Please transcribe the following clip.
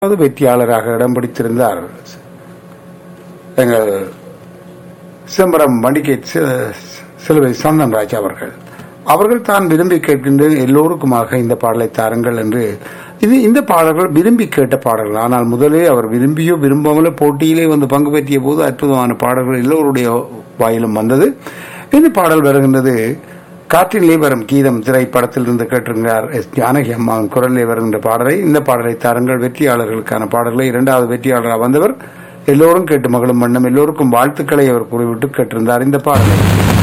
இரண்டாவது வெற்றியாளராக இடம் பிடித்திருந்தார் எங்கள் சிதம்பரம் மண்டிகை சி- சிலுவை சந்தன்ராஜ் அவர்கள் அவர்கள் தான் விரும்பி கேட்கின்ற எல்லோருக்குமாக இந்த பாடலை தாருங்கள் என்று இது இந்த பாடல்கள் விரும்பி கேட்ட பாடல்கள் ஆனால் முதலே அவர் விரும்பியோ விரும்பாமலோ போட்டியிலே வந்து பங்கு பெற்றிய போது அற்புதமான பாடல்கள் எல்லோருடைய வாயிலும் வந்தது இந்த பாடல் வருகின்றது காற்றிலே வரும் கீதம் திரைப்படத்தில் இருந்து கேட்டிருந்தார் எஸ் ஜானகி அம்மாவின் குரலிலே வருகின்ற பாடலை இந்த பாடலை தாருங்கள் வெற்றியாளர்களுக்கான பாடல்களை இரண்டாவது வெற்றியாளராக வந்தவர் எல்லோரும் கேட்டு மகளும் வண்ணம் எல்லோருக்கும் வாழ்த்துக்களை அவர் கூறிவிட்டு கேட்டிருந்தார் இந்த பாடலை